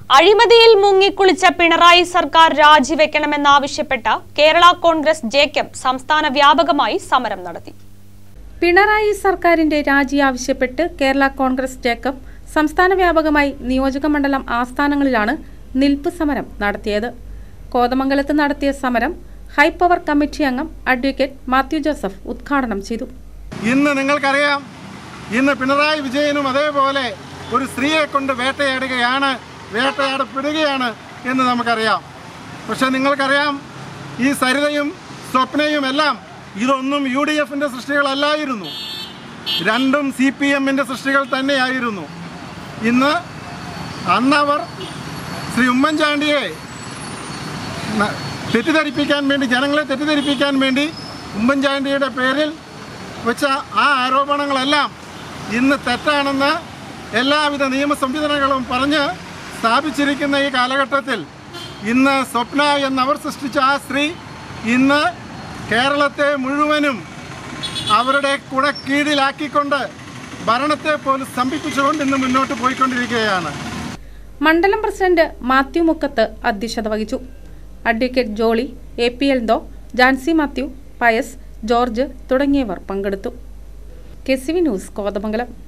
അഴിമതിയിൽ മുങ്ങിക്കുളിച്ച പിണറായി സർക്കാർ രാജിവെക്കണമെന്നാവശ്യപ്പെട്ട് കേരള കോൺഗ്രസ് ജേക്കബ് സംസ്ഥാന വ്യാപകമായി സമരം നടത്തി പിണറായി സർക്കാരിന്റെ രാജി ആവശ്യപ്പെട്ട് കേരള കോൺഗ്രസ് ജേക്കബ് സംസ്ഥാന വ്യാപകമായി നിയോജക മണ്ഡലം ആസ്ഥാനങ്ങളിലാണ് നിൽപ്പ് സമരം നടത്തിയത് കോതമംഗലത്ത് നടത്തിയ സമരം ഹൈപ്പവർ കമ്മിറ്റി അംഗം അഡ്വക്കേറ്റ് മാത്യു ജോസഫ് ഉദ്ഘാടനം ചെയ്തു ഇന്ന് നിങ്ങൾക്കറിയാം ഇന്ന് പിണറായി വിജയനും അതേപോലെ ഒരു സ്ത്രീയെ കൊണ്ട് വേട്ടയാടുകയാണ് വേട്ടയാടപ്പെടുകയാണ് എന്ന് നമുക്കറിയാം പക്ഷെ നിങ്ങൾക്കറിയാം ഈ സരിതയും സ്വപ്നയും എല്ലാം ഇതൊന്നും യു ഡി എഫിൻ്റെ സൃഷ്ടികളല്ലായിരുന്നു രണ്ടും സി പി എമ്മിൻ്റെ സൃഷ്ടികൾ തന്നെയായിരുന്നു ഇന്ന് അന്നവർ ശ്രീ ഉമ്മൻചാണ്ടിയെ ന- തെറ്റിദ്ധരിപ്പിക്കാൻ വേണ്ടി ജനങ്ങളെ തെറ്റിദ്ധരിപ്പിക്കാൻ വേണ്ടി ഉമ്മൻചാണ്ടിയുടെ പേരിൽ വെച്ച ആ ആരോപണങ്ങളെല്ലാം ഇന്ന് തെറ്റാണെന്ന് എല്ലാവിധ നിയമ സംവിധാനങ്ങളും പറഞ്ഞ് സ്ഥാപിച്ചിരിക്കുന്ന ഈ കാലഘട്ടത്തിൽ ഇന്ന് സ്വപ്ന എന്നവർ സൃഷ്ടിച്ച ആ സ്ത്രീ ഇന്ന് കേരളത്തെ മുഴുവനും അവരുടെ കുടക്കീഴിലാക്കിക്കൊണ്ട് ഭരണത്തെ പോലും സ്തംഭിപ്പിച്ചുകൊണ്ട് ഇന്ന് മുന്നോട്ട് പോയിക്കൊണ്ടിരിക്കുകയാണ് മണ്ഡലം പ്രസിഡന്റ് മാത്യു മുക്കത്ത് അധ്യക്ഷത വഹിച്ചു advocate Jolly A P Eldho Jancy Mathew Pius George തുടങ്ങിയവർ പങ്കെടുത്തു K C V news Kothamangalam